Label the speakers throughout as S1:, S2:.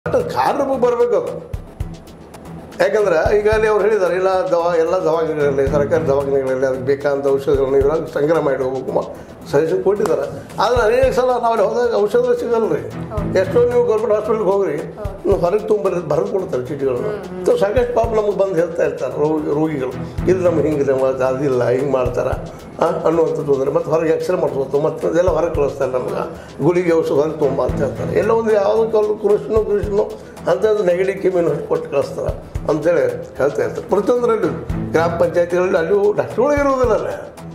S1: But ಅದು ಕಾರಣಕ್ಕೆ ಬರಬೇಕು ಅದು ಯಾಕಂದ್ರೆ ಈಗಾಗಲೇ ಅವ್ರು ಹೇಳಿದ್ದಾರೆ ಇಲ್ಲ ದವಾ ಎಲ್ಲ ದವಾಖಾನೆಗಳಲ್ಲಿ ಸರ್ಕಾರಿ ದವಾಖಾನೆಗಳಲ್ಲಿ ಅದಕ್ಕೆ ಬೇಕಾದಂಥ ಔಷಧಿಗಳನ್ನ ಇವಾಗ ಸಂಗ್ರಹ ಮಾಡಿ ಹೋಗ್ಬೇಕು ಸಜೆಷನ್ ಕೊಟ್ಟಿದ್ದಾರೆ ಆದರೆ ಅನೇಕ ಸಲ ನಾವು ಅಲ್ಲಿ ಹೋದಾಗ ಔಷಧ ಸಿಗಲ್ಲ ರೀ ಎಷ್ಟೋ ನೀವು ಗೌರ್ಮೆಂಟ್ ಹಾಸ್ಪಿಟ್ಲ್ಗೆ ಹೋಗ್ರಿ ನೀವು ಹೊರಗೆ ತುಂಬ ಬರೆದು ಕೊಡ್ತಾರೆ ಚೀಟಿಗಳನ್ನು ಸೊ ಸಾಕಷ್ಟು ಪಾಪ ನಮಗೆ ಬಂದು ಹೇಳ್ತಾ ಇರ್ತಾರೆ ರೋಗಿ ರೋಗಿಗಳು ಇಲ್ಲಿ ನಮ್ಗೆ ಹಿಂಗೆ ಅದಿಲ್ಲ ಹಿಂಗೆ ಮಾಡ್ತಾರೆ ಅನ್ನುವಂಥದ್ದು ಅಂದರೆ ಮತ್ತು ಹೊರಗೆ ಎಕ್ಸ್ರೇ ಮಾಡಿಸ್ಬೋದು ಮತ್ತು ಅದೆಲ್ಲ ಹೊರಗೆ ಕಳಿಸ್ತಾರೆ ನಮ್ಗೆ ಗುಳಿಗೆ ಔಷಧ ಹೊರಗೆ ತುಂಬ ಅಂತ ಹೇಳ್ತಾರೆ ಎಲ್ಲ ಒಂದು ಯಾವುದೋ ಕಾಲ ಕೃಷ್ಣ ಕೃಷ್ಣ ಅಂಥದ್ದು ನೆಗಡಿ ಕಿಮ್ಮಿನ ಕೊಟ್ಟು ಕಳಿಸ್ತಾರೆ ಅಂತೇಳಿ ಹೇಳ್ತಾ ಇರ್ತಾರೆ ಪ್ರತಿಯೊಂದರಲ್ಲಿ ಗ್ರಾಮ ಪಂಚಾಯತಿಗಳಲ್ಲಿ ಅಲ್ಲಿಯೂ ಡಾಕ್ಟ್ರುಗಳು ಇರೋದಿಲ್ಲ ಅಲ್ಲೇ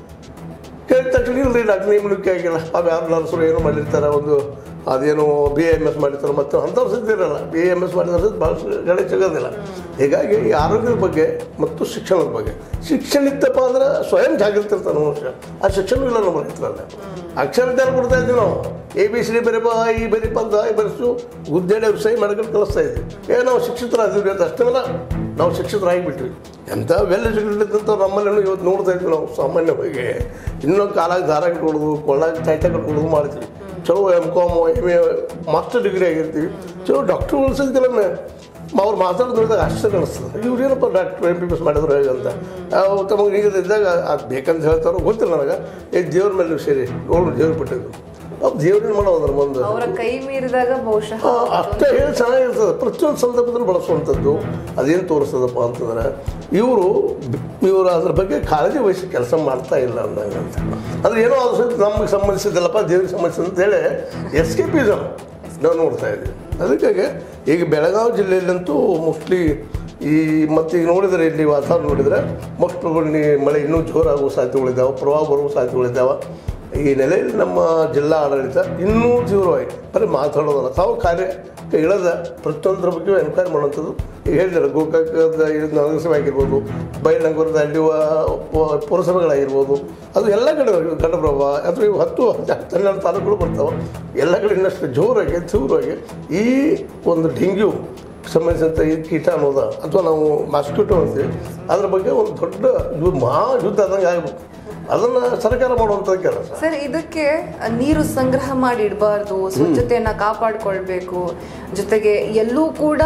S1: ಕೇಳಿದ ತಕ್ಷಣ ಇಲ್ಲರಿ ಡಾಕ್ಟರ್ ನೇಮಣಿಕೆ ಆಗಿಲ್ಲ ಅವು ಯಾರು ನರ್ಸರು ಏನು ಮಾಡಿರ್ತಾರೆ ಒಂದು ಅದೇನು ಬಿ ಎಮ್ ಎಸ್ ಮಾಡಿರ್ತಾರೆ ಮತ್ತು ಅಂಥವ್ರು ಸಿಗ್ತಿರಲ್ಲ ಬಿ ಎಮ್ ಎಸ್ ಮಾಡಿದ್ರೆ ಭಾಳಷ್ಟು ಕಡೆ ಸಿಗೋದಿಲ್ಲ ಹೀಗಾಗಿ ಈ ಆರೋಗ್ಯದ ಬಗ್ಗೆ ಮತ್ತು ಶಿಕ್ಷಣದ ಬಗ್ಗೆ ಶಿಕ್ಷಣ ಇತ್ತಪ್ಪ ಅಂದ್ರೆ ಸ್ವಯಂ ಜಾಗೃತಿ ಇರ್ತಾನೆ ಮನುಷ್ಯ ಆ ಶಿಕ್ಷಣ ಇಲ್ಲ ನಮ್ಮ ರೈತರಲ್ಲ ಅಕ್ಷರಜ್ಞಾನ ಕೊಡ್ತಾ ಇದ್ದೀವಿ ನಾವು ಎ ಬಿ ಸಿ ಡಿ ಬರೀಪ ಈ ಬರೀಪ ಅಂತ ಈ ಬರೆಸು ಗುದ್ದೇಡಿ ಸಹಿ ಮಾಡ್ಕೊಂಡು ಕಳಿಸ್ತಾ ಇದ್ವಿ ಏ ನಾವು ಶಿಕ್ಷಿತರಾಗಿದ್ವಿ ಅಂತ ಅಷ್ಟೆಲ್ಲ ನಾವು ಶಿಕ್ಷಿತರಾಗಿಬಿಟ್ವಿ ಎಂಥ ವೆಲ್ ಎಜುಕೇಟೆಡ್ ಅಂತ ನಮ್ಮಲ್ಲಿ ಇವತ್ತು ನೋಡ್ತಾ ಇದ್ವಿ ನಾವು ಸಾಮಾನ್ಯವಾಗಿ ಇನ್ನೂ ಕಾಲಾಗ ದಾರ ಕಟ್ಕೊಳ್ಳೋದು ಕೊಳ್ಳಾಗ ಚೈಟ ಕಟ್ಕೊಳ್ಳೋದು ಮಾಡ್ತೀವಿ ಚಲೋ M Com M A master degree ಆಗಿರ್ತೀವಿ ಚಲೋ ಡಾಕ್ಟ್ರು ಕೆಲವೊಮ್ಮೆ ಅವ್ರು ಮಾತಾಡೋದು ನೋಡಿದಾಗ ಆಶ್ಚರ್ಯ ಅನಿಸ್ತದೆ ಇವ್ರು ಏನಪ್ಪ doctor M B B S ಮಾಡಿದ್ರು ಹೇಗೆ ಅಂತ ಅವು ತಮಗೆ ನೀರಿದ್ದಾಗ ಅದು ಬೇಕಂತ ಹೇಳ್ತಾರೋ ಗೊತ್ತಿಲ್ಲ ನನಗೆ ಏ ದೇವ್ರ ಮೇಲೆ ನೀವು ಸೇರಿ ನೋಡು ದೇವ್ರು ಬಿಟ್ಟಿದ್ದು ಅವು ದೇವ್ರೇನು ಮಾಡೋದ್ರ ಮುಂದೆ
S2: ಅವರ ಕೈ ಮೀರಿದಾಗ ಬಹುಶಃ
S1: ಆ, ಅಷ್ಟೇ ಹೇಳಿ ಚೆನ್ನಾಗಿರ್ತದೆ ಪ್ರತಿಯೊಂದು ಸಂದರ್ಭದಲ್ಲಿ ಬಳಸುವಂಥದ್ದು ಅದೇನು ತೋರಿಸ್ತದಪ್ಪ ಅಂತಂದ್ರೆ ಇವರು ಇವರು ಅದ್ರ ಬಗ್ಗೆ ಕಾಳಜಿ ವಹಿಸಿ ಕೆಲಸ ಮಾಡ್ತಾ ಇಲ್ಲ ಅಂದಂಗೆ ಅಂತ ಅಂದ್ರೆ ಏನೋ ಅದು ಸ್ವಲ್ಪ ನಮಗೆ ಸಂಬಂಧಿಸಿದ್ದಲ್ಲಪ್ಪ ದೇವ್ರಿಗೆ ಸಂಬಂಧಿಸಿದ ಅಂತೇಳಿ ಎಸ್ಕೇಪಿಸಮ್ ನಾವು ನೋಡ್ತಾ ಇದ್ದೀವಿ ಅದಕ್ಕಾಗಿ ಈಗ ಬೆಳಗಾವಿ ಜಿಲ್ಲೆಯಲ್ಲಂತೂ ಮೋಸ್ಟ್ಲಿ ಈ ಮತ್ತು ಈಗ ನೋಡಿದರೆ ಇಲ್ಲಿ ವಾತಾವರಣ ನೋಡಿದರೆ ಮೋಸ್ಟ್ ಪ್ರಾಬಬ್ಲಿ ಮಳೆ ಇನ್ನೂ ಜೋರಾಗುವ ಸಾಧ್ಯತೆಗಳಿದ್ದಾವೆ ಪ್ರವಾಹ ಬರುವ ಸಾಧ್ಯತೆಗಳಿದ್ದಾವೆ ಈ ನೆಲೆಯಲ್ಲಿ ನಮ್ಮ ಜಿಲ್ಲಾ ಆಡಳಿತ ಇನ್ನೂ ತೀವ್ರವಾಗಿ ಬರೀ ಮಾತಾಡೋದಲ್ಲ ತಾವು ಕಾರ್ಯಕ್ಕೆ ಇಳದ ಪ್ರತಿಯೊಂದರ ಬಗ್ಗೆ ಎನ್ಕ್ವೈರಿ ಮಾಡುವಂಥದ್ದು ಈಗ ಹೇಳಿದ್ದಾರೆ ಗೋಕಾಕದ ಇದು ನಗರಸಭೆ ಆಗಿರ್ಬೋದು ಬೈಲಂಗೂರದ ಅಲ್ಲಿವ ಪ- ಪುರಸಭೆಗಳಾಗಿರ್ಬೋದು ಅದು ಎಲ್ಲ ಕಡೆ ಕನ್ನಡಪ್ರಭ ಅಥವಾ ಇವು ಹತ್ತು ಹನ್ನೆರಡು ತಾಲೂಕುಗಳು ಬರ್ತಾವೆ ಎಲ್ಲ ಕಡೆ ಇನ್ನಷ್ಟು ಜೋರಾಗಿ ತೀವ್ರವಾಗಿ ಈ ಒಂದು ಡೆಂಗ್ಯೂ ಸಂಬಂಧಿಸಿದಂಥ ಈ ಕೀಟ ಅನ್ನೋದ ಅಥವಾ ನಾವು ಮಾಸ್ಕಿಟೋ ಅಂತೀವಿ ಅದ್ರ ಬಗ್ಗೆ ಒಂದು ದೊಡ್ಡ ಯು ಮಹಾ ಯುದ್ಧ ಆದಂಗೆ ಆಗ್ಬೇಕು ಅದನ್ನು ಸರ್ಕಾರ ಮಾಡುವಂಥ ಕೆಲಸ
S2: ಸರ್ ಇದಕ್ಕೆ ನೀರು ಸಂಗ್ರಹ ಮಾಡಿ ಇಡಬಾರ್ದು ಸ್ವಚ್ಛತೆಯನ್ನ ಕಾಪಾಡ್ಕೊಳ್ಬೇಕು ಜೊತೆಗೆ ಎಲ್ಲೂ ಕೂಡ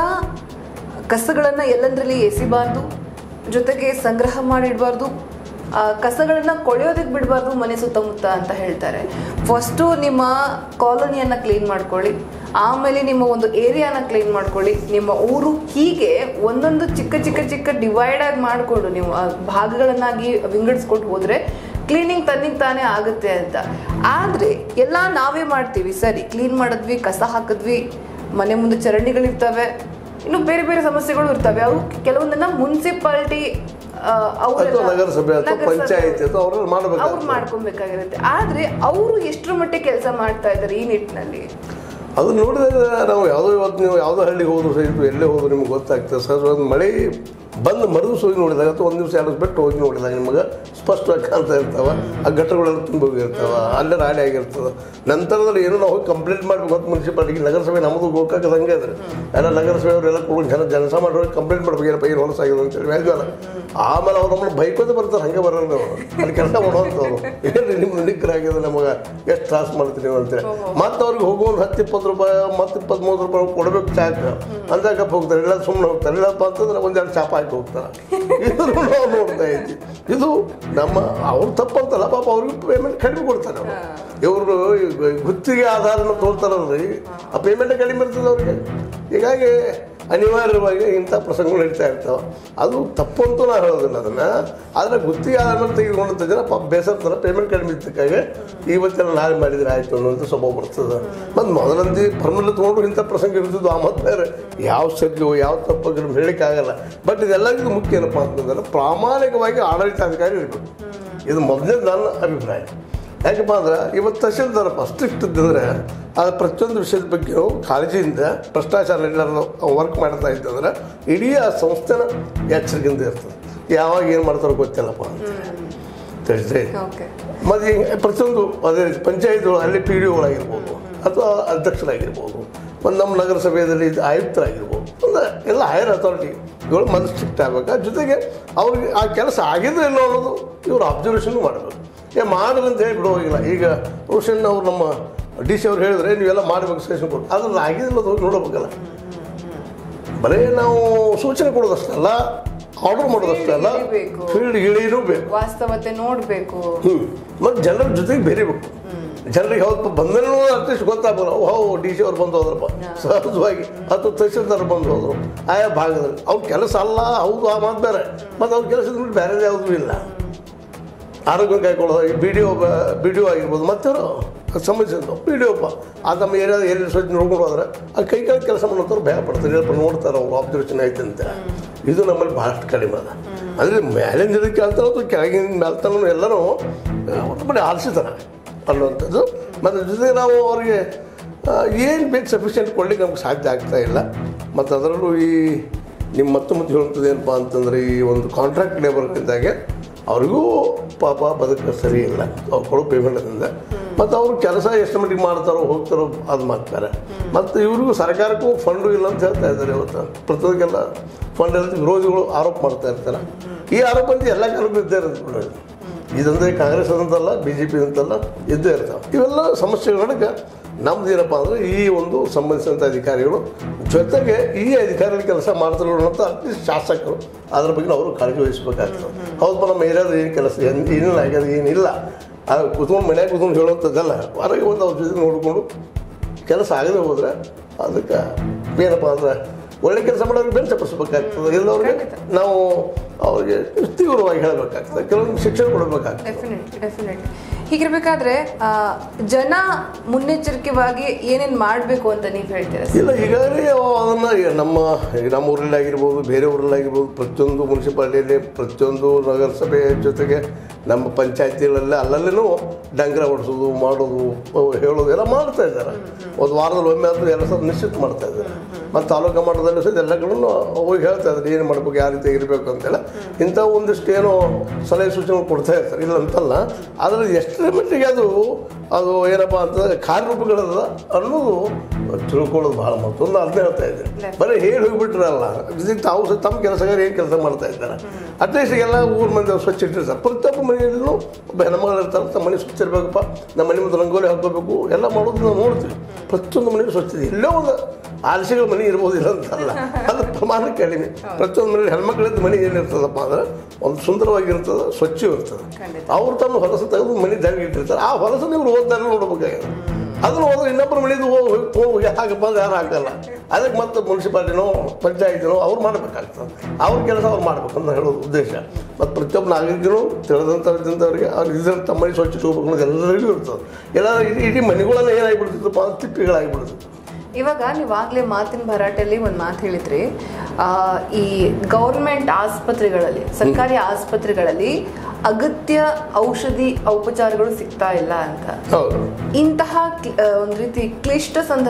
S2: ಕಸಗಳನ್ನ ಎಲ್ಲಂದ್ರಲ್ಲಿ ಎಸಿಬಾರ್ದು ಜೊತೆಗೆ ಸಂಗ್ರಹ ಮಾಡಿ ಇಡಬಾರ್ದು ಕಸಗಳನ್ನ ಕೊಳೆಯೋದಕ್ಕೆ ಬಿಡಬಾರ್ದು ಮನೆ ಸುತ್ತಮುತ್ತ ಅಂತ ಹೇಳ್ತಾರೆ ಫಸ್ಟು ನಿಮ್ಮ ಕಾಲೋನಿಯನ್ನ ಕ್ಲೀನ್ ಮಾಡ್ಕೊಳ್ಳಿ ಆಮೇಲೆ ನಿಮ್ಮ ಒಂದು ಏರಿಯಾನ ಕ್ಲೀನ್ ಮಾಡ್ಕೊಳ್ಳಿ ನಿಮ್ಮ ಊರು ಹೀಗೆ ಒಂದೊಂದು ಚಿಕ್ಕ ಚಿಕ್ಕ ಚಿಕ್ಕ ಡಿವೈಡ್ ಆಗಿ ಮಾಡಿಕೊಂಡು ನೀವು ಆ ಭಾಗಗಳನ್ನಾಗಿ ವಿಂಗಡಿಸ್ಕೊಂಡು ಹೋದ್ರೆ ಕ್ಲೀನಿಂಗ್ ತನ್ನಿಗೆ ತಾನೇ ಆಗುತ್ತೆ ಅಂತ ಆದರೆ ಎಲ್ಲ ನಾವೇ ಮಾಡ್ತೀವಿ ಸರಿ ಕ್ಲೀನ್ ಮಾಡಿದ್ವಿ ಕಸ ಹಾಕಿದ್ವಿ ಮನೆ ಮುಂದೆ ಚರಂಡಿಗಳಿರ್ತವೆ ಇನ್ನು ಬೇರೆ ಬೇರೆ ಸಮಸ್ಯೆಗಳು ಇರ್ತವೆ ಅವು ಕೆಲವೊಂದನ್ನ ಮುನ್ಸಿಪಾಲಿಟಿ
S1: ಅಥವಾ ನಗರಸಭೆ ಅಥವಾ ಪಂಚಾಯತಿ ಅಥವಾ ಅವ್ರು ಮಾಡ್ಬೇಕು
S2: ಅವ್ರು ಮಾಡ್ಕೊಬೇಕಾಗಿರುತ್ತೆ ಆದ್ರೆ ಅವರು ಎಷ್ಟರ ಮಟ್ಟಿಗೆ ಕೆಲಸ ಮಾಡ್ತಾ ಇದ್ದಾರೆ ಈ ನಿಟ್ಟಿನಲ್ಲಿ
S1: ಅದು ನೋಡಿದಾಗ ನಾವು ಯಾವುದೋ ಇವತ್ತು ನೀವು ಯಾವುದೋ ಹಳ್ಳಿಗೆ ಹೋದ್ರು ಸಹಿತ ಎಲ್ಲೇ ಹೋದ್ರು ನಿಮ್ಗೆ ಗೊತ್ತಾಗ್ತದೆ ಸರ್ ಒಂದು ಮಳೆ ಬಂದು ಮರುದಿವ್ಸ ಹೋಗಿ ನೋಡಿದಾಗ ಅಥವಾ ಒಂದು ದಿವಸ ಎರಡು ದಿವಸ ಬಿಟ್ಟು ಹೋಗಿ ನೋಡಿದಾಗ ನಿಮಗೆ ಸ್ಪಷ್ಟವಾಗಿ ಕಾಣ್ತಾ ಇರ್ತಾವೆ ಆ ಗಟ್ಟರಗಳೆಲ್ಲ ತುಂಬ ಹೋಗಿರ್ತಾವೆ ಅಲ್ಲೇ ರಾಡಿ ಆಗಿರ್ತದೆ ನಂತರದಲ್ಲಿ ಏನೋ ನಾವು ಹೋಗಿ ಕಂಪ್ಲೇಂಟ್ ಮಾಡ್ಬೇಕು ಅಂತ ಮುನ್ಸಿಪಾಲಿಟಿಗೆ ನಗರಸಭೆ ನಮ್ಮದು ಗೋಕಾಕದ ಹಂಗೆ ಇದ್ರೆ ಎಲ್ಲ ನಗರಸಭೆಯವರೆಲ್ಲ ಕೂಡ ಜನ ಜನಸಾಮಾನ್ಯರು ಹೋಗಿ ಕಂಪ್ಲೇಂಟ್ ಮಾಡ್ಬೇಕು ಏನಪ್ಪ ಏನು ಹೊಲಸಾಗಿದೆ ಅಂತೇಳಿ ಮ್ಯಾಲ್ಗಾಲ ಆಮೇಲೆ ಅವ್ರು ನಮ್ಮನ್ನು ಬೈಕೋತ ಬರ್ತಾರೆ ಹಂಗೆ ಬರಲ್ಲ ಅವರು ಅಲ್ಲಿ ಕೆಲಸ ಮಾಡುವಂಥವ್ರು ಏನ್ರಿ ನಿಮ್ಮ ನಿಗ್ರಹ ಆಗಿದೆ ನಮಗೆ ಎಷ್ಟು ತ್ರಾಸ ಮಾಡ್ತೀರಿ ನೀವು ಅಂತೇಳಿ ಮತ್ತೆ ಅವ್ರಿಗೆ ಹೋಗೋ ಒಂದು ಹತ್ತು ಇಪ್ಪತ್ತು ರೂಪಾಯಿ ಮತ್ತೆ ಇಪ್ಪತ್ತು ಮೂವತ್ತು ರೂಪಾಯಿ ಕೊಡಬೇಕು ಚಾಕ್ ಅಂದಾಗಪ್ಪ ಹೋಗ್ತಾರೆ ಇಲ್ಲ ಸುಮ್ಮನೆ ಹೋಗ್ತಾರೆ ಇಲ್ಲಪ್ಪ ಅಂತಂದ್ರೆ ಒಂದೆರಡು ಚಾಪ ಹಾಕಿ ಹೋಗ್ತಾರೆ ಇದನ್ನು ನಾವು ನೋಡ್ತಾ ಇದ್ವಿ ಇದು ನಮ್ಮ ಅವ್ರು ತಪ್ಪಂತಲ್ಲ ಪಾಪ ಅವ್ರಿಗೆ ಪೇಮೆಂಟ್ ಕಡಿಮೆ ಕೊಡ್ತಾರೆ ಅವರು ಇವರು ಗುತ್ತಿಗೆ ಆಧಾರನ ತೋಲ್ತಾರಲ್ರಿ ಆ ಪೇಮೆಂಟ್ ಕಡಿಮೆ ಇರ್ತದೆ ಅವ್ರಿಗೆ ಹೀಗಾಗಿ ಅನಿವಾರ್ಯವಾಗಿ ಇಂಥ ಪ್ರಸಂಗಗಳು ನಡೀತಾ ಇರ್ತಾವೆ ಅದು ತಪ್ಪು ಅಂತೂ ನಾನು ಹೇಳೋದಿಲ್ಲ ಅದನ್ನು ಆದರೆ ಗುತ್ತಿಗೆ ಆಧಾರ ಮೇಲೆ ತೆಗೆದುಕೊಂಡಂಥ ಜನ ಪಾಪ ಬೇಸರ್ತಾರೆ ಪೇಮೆಂಟ್ ಕಡಿಮೆ ಇದ್ದಕ್ಕಾಗಿ ಇವತ್ತೆಲ್ಲ ನಾಳೆ ಮಾಡಿದ್ರೆ ಆಯಿತು ಅನ್ನೋಂಥ ಸ್ವಭಾವ ಬರ್ತದೆ ಮತ್ತು ಮೊದಲಂದಿ ಪರ್ಮನೆಂಟ್ ತೊಗೊಂಡು ಇಂಥ ಪ್ರಸಂಗ ಇರ್ತಿದ್ದು ಆ ಮತ್ತೆ ಬೇರೆ ಯಾವ ಸರಿಯೋ ಯಾವ ತಪ್ಪು ಹೇಳಲಿಕ್ಕಾಗಲ್ಲ ಬಟ್ ಇದೆಲ್ಲರಿಗೂ ಮುಖ್ಯ ಏನಪ್ಪ ಅಂತಂದ್ರೆ ಪ್ರಾಮಾಣಿಕವಾಗಿ ಆಡಳಿತಾಧಿಕಾರಿ ಇರಬೇಕು ಇದು ಮೊದಲನೇ ನನ್ನ ಅಭಿಪ್ರಾಯ ಯಾಕಪ್ಪ ಅಂದ್ರೆ ಇವತ್ತು ತಹಶೀಲ್ದಾರಪ್ಪ ಸ್ಟ್ರಿಕ್ಟ್ ಇದ್ದಂದ್ರೆ ಅದು ಪ್ರತಿಯೊಂದು ವಿಷಯದ ಬಗ್ಗೆ ಕಾಳಜಿಯಿಂದ ಭ್ರಷ್ಟಾಚಾರ ಎಲ್ಲರೂ ವರ್ಕ್ ಮಾಡ್ತಾ ಇದ್ದಂದ್ರೆ ಇಡೀ ಆ ಸಂಸ್ಥೆನ ಎಚ್ಚರಿಕೆಯಿಂದ ಇರ್ತದೆ ಯಾವಾಗ ಏನು ಮಾಡ್ತಾರೋ ಗೊತ್ತಿಲ್ಲಪ್ಪ ಅಂತ ತಿಳಿದ್ರಿ
S2: ಓಕೆ
S1: ಮತ್ತು ಈ ಪ್ರತಿಯೊಂದು ಅದೇ ರೀತಿ ಪಂಚಾಯತ್ಗಳು ಅಲ್ಲಿ ಪಿ ಡಿ ಒಗಳಾಗಿರ್ಬೋದು ಅಥವಾ ಅಧ್ಯಕ್ಷರಾಗಿರ್ಬೋದು ಒಂದು ನಮ್ಮ ನಗರಸಭೆಯಲ್ಲಿ ಇದು ಆಯುಕ್ತರಾಗಿರ್ಬೋದು ಒಂದು ಎಲ್ಲ ಹೈಯರ್ ಅಥಾರಿಟಿ ಇವರು ಮೊದಲು ಸ್ಟ್ರಿಕ್ಟ್ ಆಗ್ಬೇಕು ಅದ್ರ ಜೊತೆಗೆ ಅವ್ರಿಗೆ ಆ ಕೆಲಸ ಆಗಿದ್ರೆ ಇಲ್ಲ ಅನ್ನೋದು ಇವರು ಅಬ್ಸರ್ವೇಷನ್ ಮಾಡಬೇಕು ಏ ಮಾಡಲ್ಲ ಅಂತ ಹೇಳಿ ಬಿಡೋಗಿಲ್ಲ ಈಗ ರೋಷನ್ ಅವ್ರು ನಮ್ಮ ಡಿ ಸಿ ಅವ್ರು ಹೇಳಿದ್ರೆ ನೀವೆಲ್ಲ ಮಾಡಬೇಕು ಸೆಷನ್ ಕೊಟ್ಟು ಅದ್ರಲ್ಲಿ ಆಗಿದಿಲ್ಲ ಅದು ಹೋಗಿ ನೋಡಬೇಕಲ್ಲ ಬರೀ ನಾವು ಸೂಚನೆ ಕೊಡೋದಷ್ಟಲ್ಲ ಆರ್ಡರ್ ಮಾಡೋದಷ್ಟೇ ಅಲ್ಲ
S2: Field ಇಳಿಬೇಕು.
S1: ಫೀಲ್ಡ್ ಇಳಿನೂ ಬೇಕು
S2: ವಾಸ್ತವತೆ ನೋಡ್ಬೇಕು
S1: ಹ್ಞೂ ಮತ್ತು ಜನರ ಜೊತೆಗೆ ಬೆರಿಬೇಕು ಜನರಿಗೆ ಹೌದಪ್ಪ ಬಂದನೂ ಅಟ್ಲೀಸ್ಟ್ ಗೊತ್ತಾಗಲ್ಲ ಓ ಹೋ ಡಿ ಸಿ ಅವ್ರು ಬಂದು ಹೋದ್ರಪ್ಪ ಸಹಜವಾಗಿ ಅಥವಾ ತಹಸೀಲ್ದಾರ್ ಬಂದು ಹೋದ್ರು ಆಯಾ ಭಾಗದಲ್ಲಿ ಅವ್ರ ಕೆಲಸ ಅಲ್ಲ ಹೌದು ಆ ಮಾತು ಬೇರೆ ಮತ್ತು ಅವ್ರ ಕೆಲಸದ ಬಿಟ್ಟು ಬೇರೆ ಯಾವುದೂ ಇಲ್ಲ ಆರೋಗ್ಯ ಕಾಯ್ಕೊಳ್ಳೋದು ಈ B D O B D O ಆಗಿರ್ಬೋದು ಮತ್ತವರು ಸಂಬಂಧಿಸಿದ್ದು ಬಿ ಡಿ ಒಪ್ಪ ಅದು ನಮ್ಮ ಏರಿಯಾದ ಎಲ್ಲಿ ಸ್ವಚ್ಛ ನೋಡ್ಕೊಂಡು ಹೋದ್ರೆ ಆ ಕೈ ಕೆಳಗೆ ಕೆಲಸ ಮಾಡೋಂಥವ್ರು ಭಯ ಪಡ್ತಾರೆ ಏನಪ್ಪ ನೋಡ್ತಾರೆ ಅವ್ರು ಆಬ್ಸರ್ವೇಷನ್ ಐತೆ ಅಂತ ಇದು ನಮ್ಮಲ್ಲಿ ಭಾಳಷ್ಟು ಕಡಿಮೆ ಅದ ಅಂದರೆ ಮೇಲಿನ ಜೊತೆ ಕೇಳ್ತಾರೋ ಅಥವಾ ಕೆಳಗಿನ ಮೇಲ್ತನೂ ಎಲ್ಲರೂ ಒಂದು ಕಡೆ ಆಲಿಸಿದ್ದಾರೆ ಅನ್ನುವಂಥದ್ದು ಮತ್ತು ಜೊತೆಗೆ ನಾವು ಅವರಿಗೆ ಏನು ಬೇಕು ಸಫಿಷಿಯೆಂಟ್ ಕೊಡ್ಲಿಕ್ಕೆ ನಮ್ಗೆ ಸಾಧ್ಯ ಆಗ್ತಾ ಇಲ್ಲ ಮತ್ತು ಅದರಲ್ಲೂ ಈ ನಿಮ್ಮ ಮತ್ತೆ ಮತ್ತೆ ಹೇಳುವಂಥದ್ದು ಏನಪ್ಪ ಅಂತಂದರೆ ಈ ಒಂದು ಕಾಂಟ್ರಾಕ್ಟ್ ಲೇಬರ್ಗಿದ್ದಾಗೆ ಅವ್ರಿಗೂ ಪಾಪ ಬದುಕ ಸರಿ ಇಲ್ಲ ಅವ್ರು ಕೊಡೋ ಪೇಮೆಂಟ್ದಿಂದ ಮತ್ತು ಅವರು ಕೆಲಸ ಎಷ್ಟು ಮಟ್ಟಿಗೆ ಮಾಡ್ತಾರೋ ಹೋಗ್ತಾರೋ ಅದು ಮಾಡ್ತಾರೆ ಮತ್ತು ಇವ್ರಿಗೂ ಸರ್ಕಾರಕ್ಕೂ ಫಂಡು ಇಲ್ಲ ಅಂತ ಹೇಳ್ತಾ ಇದ್ದಾರೆ ಇವತ್ತು ಪ್ರತಿಯೊಂದಕ್ಕೆಲ್ಲ ಫಂಡ್ ಇರುತ್ತೆ ವಿರೋಧಿಗಳು ಆರೋಪ ಮಾಡ್ತಾ ಇರ್ತಾರೆ ಈ ಆರೋಪ ಅಂತ ಎಲ್ಲ ಕಾಲಕ್ಕೂ ಇದ್ದೇ ಇರುತ್ತೆ ಬಿಡ್ರಿ. ಇದಂದರೆ ಕಾಂಗ್ರೆಸ್ ಅಂತಲ್ಲ ಬಿ ಜೆ ಪಿ ಅಂತಲ್ಲ ಇದ್ದೇ ಇರ್ತಾವೆ ಇವೆಲ್ಲ ಸಮಸ್ಯೆಗಳ ನಡುವೆ ನಮ್ದು ಏನಪ್ಪ ಅಂದರೆ ಈ ಒಂದು ಸಂಬಂಧಿಸಿದಂಥ ಅಧಿಕಾರಿಗಳು ಜೊತೆಗೆ ಈ ಅಧಿಕಾರಿಗಳ ಕೆಲಸ ಮಾಡ್ತಾರೆ ಅಂತ ಅಟ್ಲೀಸ್ಟ್ ಶಾಸಕರು ಅದ್ರ ಬಗ್ಗೆ ಅವರು ಕಾಳಜಿ ವಹಿಸ್ಬೇಕಾಗ್ತದೆ ಹೌದಪ್ಪ ನಮ್ಮ ಏರಿಯಾದ ಏನು ಕೆಲಸ ಏನ್- ಏನಿಲ್ಲ ಆಗ್ಯದ ಏನಿಲ್ಲ ಅದು ಕುತ್ಕೊಂಡು ಮನ್ಯಾಗ ಕುತ್ಕೊಂಡು ಹೇಳುವಂಥದ್ದಲ್ಲ ಹೊರಗೆ ಒಂದು ಅವ್ರ ಜೊತೆ ನೋಡಿಕೊಂಡು ಕೆಲಸ ಆಗದೆ ಹೋದರೆ ಅದಕ್ಕೆ ಏನಪ್ಪ ಅಂದ್ರೆ ಒಳ್ಳೆ ಕೆಲಸ ಮಾಡೋರಿಗೆ ಬೆಂಚ ಪಡಿಸ್ಬೇಕಾಗ್ತದೆ ಇಲ್ಲದವ್ರಿಗೆ ನಾವು ಅವ್ರಿಗೆ ತೀವ್ರವಾಗಿ ಹೇಳಬೇಕಾಗ್ತದೆ ಕೆಲವೊಂದು ಶಿಕ್ಷಣ ಕೊಡಬೇಕಾಗ್ತದೆ
S2: ಡೆಫಿನೆಟ್ಲಿ ಡೆಫಿನೆಟ್ಲಿ ಹೀಗಿರ್ಬೇಕಾದ್ರೆ ಆ, ಜನ ಮುನ್ನೆಚ್ಚರಿಕೆವಾಗಿ ಏನೇನ್ ಮಾಡ್ಬೇಕು ಅಂತ ನೀವ್ ಹೇಳ್ತೀರಾ ಸರ್?
S1: ಇಲ್ಲ ಈಗಾಗಲೇ ಅದನ್ನು ನಮ್ಮ ಈಗ ನಮ್ಮ ಊರಲ್ಲಿ ಆಗಿರ್ಬೋದು ಬೇರೆ ಊರಲ್ಲಿ ಆಗಿರ್ಬೋದು ಪ್ರತಿಯೊಂದು ಮುನ್ಸಿಪಾಲಿಟಿಯಲ್ಲಿ ಪ್ರತಿಯೊಂದು ನಗರಸಭೆ ಜೊತೆಗೆ ನಮ್ಮ ಪಂಚಾಯತಿಗಳಲ್ಲಿ ಅಲ್ಲಲ್ಲೂ ಡಂಗ್ರ ಹೊಡಿಸೋದು ಮಾಡೋದು ಅವು ಹೇಳೋದು ಎಲ್ಲ ಮಾಡ್ತಾ ಇದ್ದಾರೆ ಒಂದು ವಾರದಲ್ಲಿ ಒಮ್ಮೆ ಆದರೂ ಎಲ್ಲ ಸಹ ನಿಶ್ಚಿತ ಮಾಡ್ತಾ ಇದ್ದಾರೆ ಮತ್ತು ತಾಲೂಕು ಮಟ್ಟದಲ್ಲಿ ಸಹ ಎಲ್ಲಗಳನ್ನು ಹೋಗಿ ಹೇಳ್ತಾ ಇದ್ದಾರೆ ಏನು ಮಾಡ್ಬೇಕು ಯಾವ ರೀತಿ ಇರಬೇಕು ಅಂತೆಲ್ಲ ಇಂಥ ಒಂದಿಷ್ಟು ಏನೋ ಸಲಹೆ ಸೂಚನೆ ಕೊಡ್ತಾ ಇರ್ತಾರೆ ಇಲ್ಲ ಅಂತಲ್ಲ ಆದರೆ ಎಷ್ಟರ ಮಟ್ಟಿಗೆ ಅದು ಅದು ಏನಪ್ಪ ಅಂತಂದರೆ ಕಾರ್ಯರೂಪಗಳದ ಅನ್ನೋದು ತಿಳ್ಕೊಳ್ಳೋದು ಭಾಳ ಮತ್ತೊಂದು ಅದನ್ನೇ ಹೇಳ್ತಾ ಇದ್ದಾರೆ ಬರೀ ಹೇಳಿ ಹೋಗ್ಬಿಟ್ರಲ್ಲ ಇದಕ್ಕೆ ತಾವು ಸಹ ತಮ್ಮ ಕೆಲಸಗಾರ ಏನು ಕೆಲಸ ಮಾಡ್ತಾ ಇದ್ದಾರೆ ಅಟ್ಲೀಸ್ಟ್ ಎಲ್ಲ ಊರ ಮಂದಿ ಸ್ವಚ್ಛ ಇಟ್ಟಿರ್ತಾರೆ ಪ್ರತಿಯೊಬ್ಬ ಮನೆಯಲ್ಲೂ ಒಬ್ಬ ಹೆಣ್ಮಗಳು ಇರ್ತಾರೆ ತಮ್ಮ ಮನೆ ಸ್ವಚ್ಛ ಇರಬೇಕಪ್ಪ ನಮ್ಮ ಮನೆ ಮುಂದೆ ರಂಗೋಲಿ ಹಾಕೋಬೇಕು ಎಲ್ಲ ಮಾಡೋದು ನಾವು ನೋಡ್ತೀವಿ ಪ್ರತಿಯೊಂದು ಮನೆಯೂ ಸ್ವಚ್ಛ ಇದೆ ಎಲ್ಲೋ ಒಂದು ಆಲಸಿಗಳ ಮನೆ ಇರ್ಬೋದಿಲ್ಲ ಅಂತಲ್ಲ ಅದು ಪ್ರಮಾಣ ಕಡಿಮೆ ಪ್ರತಿಯೊಂದು ಮನೇಲಿ ಹೆಣ್ಮಕ್ಳಿದ್ದು ಮನೆ ಏನಿರ್ತದಪ್ಪ ಅಂದ್ರೆ ಒಂದು ಸುಂದರವಾಗಿರ್ತದೆ ಸ್ವಚ್ಛ ಇರ್ತದೆ
S2: ಖಂಡಿತ.
S1: ಅವ್ರು ತಮ್ಮ ಹೊಲಸು ತೆಗೆದು ಮನೆ ದಂಗೆ ಇಟ್ಟಿರ್ತಾರೆ ಆ ಹೊಲಸನ್ನು ಇವ್ರು ಓದ್ತಾರೆ ನೋಡ್ಬೇಕಾಗಿದೆ ಅದನ್ನು ಹೋದ್ರೆ ಇನ್ನೊಬ್ಬರ ಮನೆದು ಹೋಗಿ ಹೋಗಿ ಹಾಕಪ್ಪ ಅಂದ್ರೆ ಯಾರು ಹಾಕಲ್ಲ ಅದಕ್ಕೆ ಮತ್ತೆ ಮುನ್ಸಿಪಾಲಿಟಿನೋ ಪಂಚಾಯತಿನೋ ಅವ್ರು ಮಾಡಬೇಕಾಗ್ತದೆ ಅವ್ರ ಕೆಲಸ ಅವ್ರು ಮಾಡ್ಬೇಕು ಅಂತ ಹೇಳೋದು ಉದ್ದೇಶ ಮತ್ತು ಪ್ರತಿಯೊಬ್ಬ ನಾಗರಿಕನು ತಿಳಿದಂಥವ್ರಿಗೆ ಅವ್ರು ಇದ್ರ ತಮ್ಮ ಮನೆ ಸ್ವಚ್ಛ ಇಟ್ಕೋಬೇಕು ಅನ್ನೋದು ಎಲ್ಲರಿಗೂ ಇರ್ತದೆ ಎಲ್ಲ ಇಡೀ ಇಡೀ ಮನೆಗಳೆಲ್ಲ ಏನಾಗಿಬಿಡ್ತಿತ್ತಪ್ಪ ಅಂದ್ರೆ ತಿಪ್ಪಿಗಳಾಗಿಬಿಡ್ತಿತ್ತು
S2: ಇವಾಗ ನೀವು ಆಗ್ಲೇ ಮಾತಿನ ಭರಾಟೆಯಲ್ಲಿ ಒಂದು ಮಾತು ಹೇಳಿದ್ರಿ ಆ, ಈ ಗೌರ್ಮೆಂಟ್ ಆಸ್ಪತ್ರೆಗಳಲ್ಲಿ ಸರ್ಕಾರಿ ಆಸ್ಪತ್ರೆಗಳಲ್ಲಿ ಅಗತ್ಯ ಔಷಧಿ ಔಪಚಾರಗಳು ಸಿಗ್ತಾ ಇಲ್ಲ ಅಂತ
S1: ಹೌದು
S2: ಇಂತಹ ಕ್ಲಿ- ಆ, ಒಂದು ರೀತಿ ಕ್ಲಿಷ್ಟ ಸಂದರ್ಭ